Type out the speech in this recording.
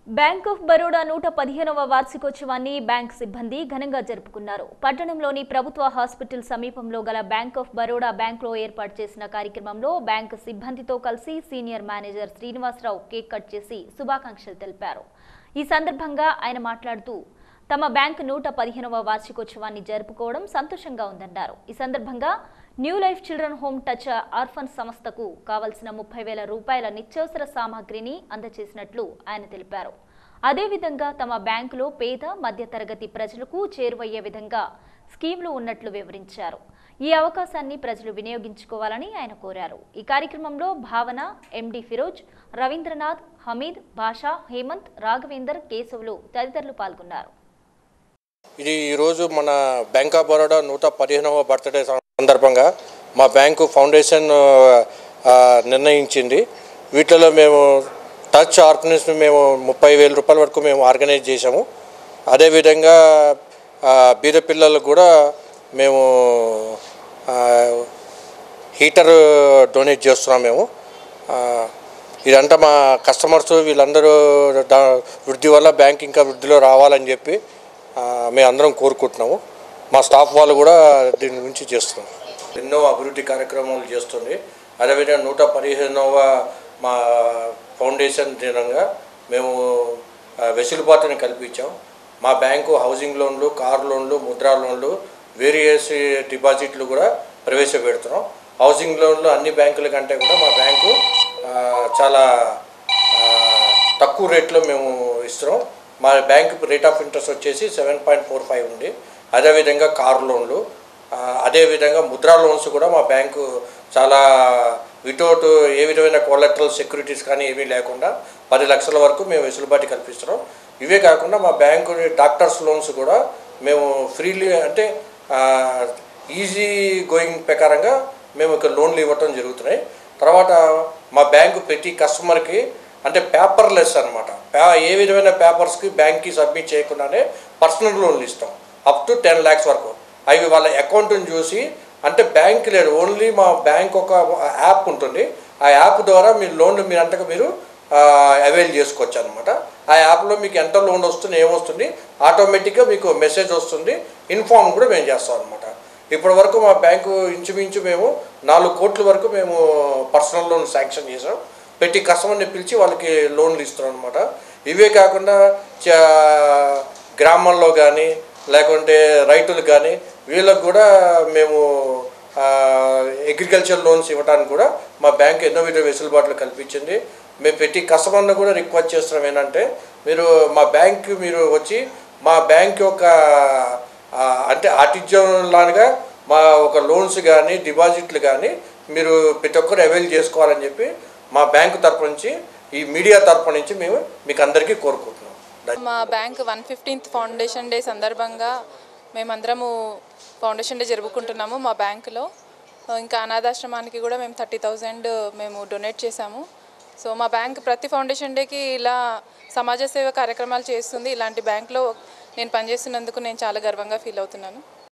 bank of Baroda నూట పదిహేనవ వార్షికోత్సవాన్ని bank సిబ్బంది ఘనంగా జరుపుకున్నారు పట్టణంలోని ప్రభుత్వ హాస్పిటల్ సమీపంలో గల బ్యాంక్ ఆఫ్ బరోడా బ్యాంక్లో ఏర్పాటు చేసిన కార్యక్రమంలో బ్యాంక్ సిబ్బందితో కలిసి senior manager Srinivasarao cake cut చేసి శుభాకాంక్షలు తెలిపారు ఈ సందర్భంగా ఆయన మాట్లాడుతూ తమ బ్యాంక్ నూట పదిహేనవ వార్షికోత్సవాన్ని జరుపుకోవడం సంతోషంగా ఉందన్నారు ఈ సందర్భంగా new life children home touch orphan సంస్థకు కావలసిన ముప్పై వేల రూపాయల నిత్యావసర సామాగ్రిని అందజేసినట్లు ఆయన తెలిపారు అదేవిధంగా తమ బ్యాంకులో పేద మధ్యతరగతి ప్రజలకు చేరువయ్యే విధంగా స్కీమ్లు ఉన్నట్లు వివరించారు ఈ అవకాశాన్ని ప్రజలు వినియోగించుకోవాలని ఆయన కోరారు ఈ కార్యక్రమంలో భావన ఎండి ఫిరోజ్ రవీంద్రనాథ్ హమీద్ భాషా హేమంత్ రాఘవేందర్ కేశవులు తదితరులు పాల్గొన్నారు ఇది ఈరోజు మన బ్యాంక్ ఆఫ్ బరోడా నూట పదిహేనవ బర్త్డే సందర్భంగా మా బ్యాంకు ఫౌండేషన్ ఆ, నిర్ణయించింది వీటిలో మేము టచ్ ఆర్గనైజ్ని మేము ముప్పై వేల రూపాయల వరకు మేము ఆర్గనైజ్ చేసాము అదేవిధంగా ఆ, బీద పిల్లలకు కూడా మేము ఆ, హీటర్ డొనేట్ చేస్తున్నాం మేము ఆ, ఇదంతా మా కస్టమర్స్ వీళ్ళందరూ దా వృద్ధి వల్ల బ్యాంక్ ఇంకా వృద్ధిలో రావాలని చెప్పి ఆ, మేము అందరం కోరుకుంటున్నాము మా స్టాఫ్ వాళ్ళు కూడా దీని గురించి చేస్తున్నాం ఎన్నో అభివృద్ధి కార్యక్రమాలు చేస్తుంది అదేవిధంగా నూట పదిహేనవ మా ఫౌండేషన్ దినంగా మేము ఆ, వెసులుబాటుని కల్పించాం మా బ్యాంకు హౌసింగ్ లోన్లు కార్ లోన్లు ముద్రా లోన్లు వేరియస్ డిపాజిట్లు కూడా ప్రవేశపెడుతున్నాం హౌసింగ్ లోన్లు అన్ని బ్యాంకుల కంటే కూడా మా బ్యాంకు ఆ, చాలా ఆ, తక్కువ రేట్లో మేము ఇస్తున్నాం మా బ్యాంక్ రేట్ ఆఫ్ ఇంట్రెస్ట్ వచ్చేసి సెవెన్ పాయింట్ ఫోర్ ఫైవ్ ఉంది అదేవిధంగా కార్ లోన్లు ఆ, అదేవిధంగా ముద్రా లోన్స్ కూడా మా బ్యాంకు చాలా వితౌట్ ఏ విధమైన కోలెక్ట్రల్ సెక్యూరిటీస్ కానీ ఏమీ లేకుండా పది లక్షల వరకు మేము వెసులుబాటు కల్పిస్తున్నాం ఇవే కాకుండా మా బ్యాంకు డాక్టర్స్ లోన్స్ కూడా మేము ఫ్రీలీ అంటే ఈజీ గోయింగ్ ప్రకారంగా మేము ఇక్కడ లోన్లు ఇవ్వటం జరుగుతున్నాయి తర్వాత మా బ్యాంకు ప్రతి కస్టమర్కి అంటే పేపర్లెస్ అనమాట ఏ విధమైన పేపర్స్కి బ్యాంక్కి సబ్మిట్ చేయకుండానే పర్సనల్ లోన్లు ఇస్తాం అప్ టు టెన్ ల్యాక్స్ వరకు అవి వాళ్ళ అకౌంట్ని చూసి అంటే బ్యాంక్ లేదు ఓన్లీ మా బ్యాంక్ ఒక యాప్ ఉంటుంది ఆ యాప్ ద్వారా మీరు లోన్లు మీరు అంతగా మీరు అవైల్ చేసుకోవచ్చు అనమాట ఆ యాప్లో మీకు ఎంత లోన్ వస్తుంది ఏమొస్తుంది ఆటోమేటిక్గా మీకు మెసేజ్ వస్తుంది ఇన్ఫార్మ్ కూడా మేము చేస్తాం అనమాట ఇప్పటి వరకు మా బ్యాంకు ఇంచుమించు మేము నాలుగు కోట్ల వరకు మేము పర్సనల్ లోన్ శాంక్షన్ చేసాం ప్రతి కస్టమర్ని పిలిచి వాళ్ళకి లోన్లు ఇస్తున్నాం అనమాట ఇవే కాకుండా చా- గ్రామాల్లో కానీ లేకుంటే రైతులకు కానీ వీళ్ళకు కూడా మేము అగ్రికల్చర్ లోన్స్ ఇవ్వడానికి కూడా మా బ్యాంక్ ఎన్నో విధ వెసులుబాట్లు కల్పించింది మేము ప్రతి కస్టమర్ని కూడా రిక్వెస్ట్ చేస్తున్నాం ఏంటంటే మీరు మా బ్యాంక్ మీరు వచ్చి మా బ్యాంక్ యొక్క ఆ, అంటే ఆతిథ్యం లాగా మా ఒక లోన్స్ కానీ డిపాజిట్లు కానీ మీరు ప్రతి ఒక్కరు అవైల్ చేసుకోవాలని చెప్పి మా బ్యాంకు తరపు నుంచి ఈ మీడియా తరపు నుంచి మేము మీకు అందరికీ కోరుకుంటున్నాం మా bank one fifteenth foundation day సందర్భంగా మేమందరము ఫౌండేషన్ డే జరుపుకుంటున్నాము మా బ్యాంకులో ఇంకా అనాథాశ్రమానికి కూడా మేము థర్టీ థౌజండ్ మేము డొనేట్ చేశాము సో మా బ్యాంక్ ప్రతి ఫౌండేషన్ డేకి ఇలా సమాజ సేవ కార్యక్రమాలు చేస్తుంది ఇలాంటి బ్యాంక్లో నేను పనిచేస్తున్నందుకు నేను చాలా గర్వంగా ఫీల్ అవుతున్నాను